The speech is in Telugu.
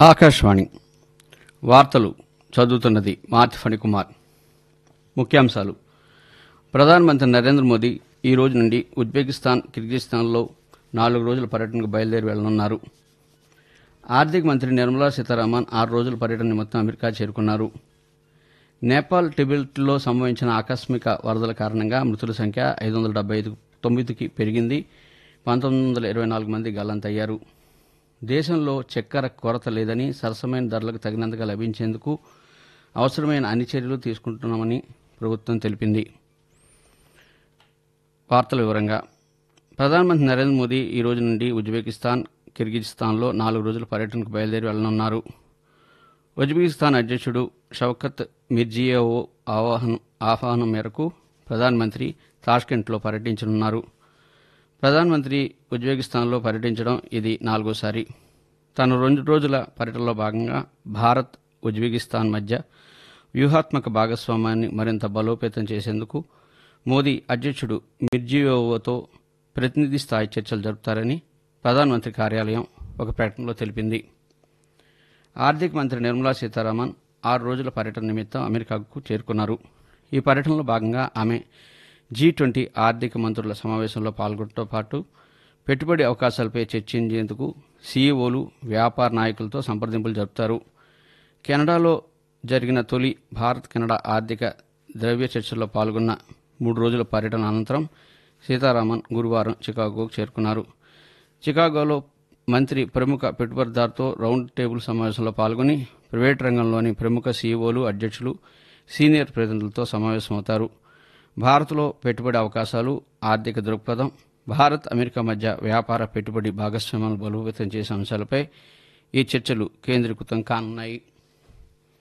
ఆకాశవాణి వార్తలు చదువుతున్నది మార్తి ఫణికుమార్ ముఖ్యాంశాలు ప్రధానమంత్రి నరేంద్ర మోదీ ఈ రోజు నుండి ఉజ్బెకిస్తాన్ కిర్గిస్థాన్లో నాలుగు రోజుల పర్యటనకు బయలుదేరి వెళ్లనున్నారు ఆర్థిక మంత్రి నిర్మలా సీతారామన్ ఆరు రోజుల పర్యటన నిమిత్తం అమెరికా చేరుకున్నారు నేపాల్ టిబెట్లో సంభవించిన ఆకస్మిక వరదల కారణంగా మృతుల సంఖ్య ఐదు వందల డెబ్బై ఐదు తొమ్మిదికి పెరిగింది పంతొమ్మిది వందల ఇరవై నాలుగు మంది గల్లంతయ్యారు దేశంలో చక్కెర కొరత లేదని సరసమైన ధరలకు తగినంతగా లభించేందుకు అవసరమైన అన్ని చర్యలు తీసుకుంటున్నామని ప్రభుత్వం తెలిపింది వార్తల వివరంగా ప్రధానమంత్రి నరేంద్ర మోదీ ఈ రోజు నుండి ఉజ్బెకిస్తాన్ కిర్గిజిస్తాన్లో నాలుగు రోజుల పర్యటనకు బయలుదేరి వెళ్లనున్నారు ఉజ్బెకిస్తాన్ అధ్యక్షుడు షౌకత్ మిర్జియోవో ఆవాహనం ఆహ్వానం మేరకు ప్రధానమంత్రి తాష్కెంట్లో పర్యటించనున్నారు ప్రధానమంత్రి ఉజ్బెకిస్తాన్లో పర్యటించడం ఇది నాలుగోసారి తన రెండు రోజుల పర్యటనలో భాగంగా భారత్ ఉజ్బెకిస్తాన్ మధ్య వ్యూహాత్మక భాగస్వామ్యాన్ని మరింత బలోపేతం చేసేందుకు మోదీ అధ్యక్షుడు మిర్జియోవోతో ప్రతినిధి స్థాయి చర్చలు జరుపుతారని ప్రధానమంత్రి కార్యాలయం ఒక ప్రకటనలో తెలిపింది ఆర్థిక మంత్రి నిర్మలా సీతారామన్ ఆరు రోజుల పర్యటన నిమిత్తం అమెరికాకు చేరుకున్నారు ఈ పర్యటనలో భాగంగా ఆమె జీ ట్వంటీ ఆర్థిక మంత్రుల సమావేశంలో పాల్గొనడంతో పాటు పెట్టుబడి అవకాశాలపై చర్చించేందుకు సీఈఓలు వ్యాపార నాయకులతో సంప్రదింపులు జరుపుతారు కెనడాలో జరిగిన తొలి భారత్ కెనడా ఆర్థిక ద్రవ్య చర్చల్లో పాల్గొన్న మూడు రోజుల పర్యటన అనంతరం సీతారామన్ గురువారం చికాగోకు చేరుకున్నారు చికాగోలో మంత్రి ప్రముఖ పెట్టుబడిదారుతో రౌండ్ టేబుల్ సమావేశంలో పాల్గొని ప్రైవేట్ రంగంలోని ప్రముఖ సీఈఓలు అధ్యక్షులు సీనియర్ ప్రతినిధులతో సమావేశమవుతారు భారత్లో పెట్టుబడి అవకాశాలు ఆర్థిక దృక్పథం భారత్ అమెరికా మధ్య వ్యాపార పెట్టుబడి భాగస్వామ్యాలను బలోపేతం చేసే అంశాలపై ఈ చర్చలు కేంద్రీకృతం కానున్నాయి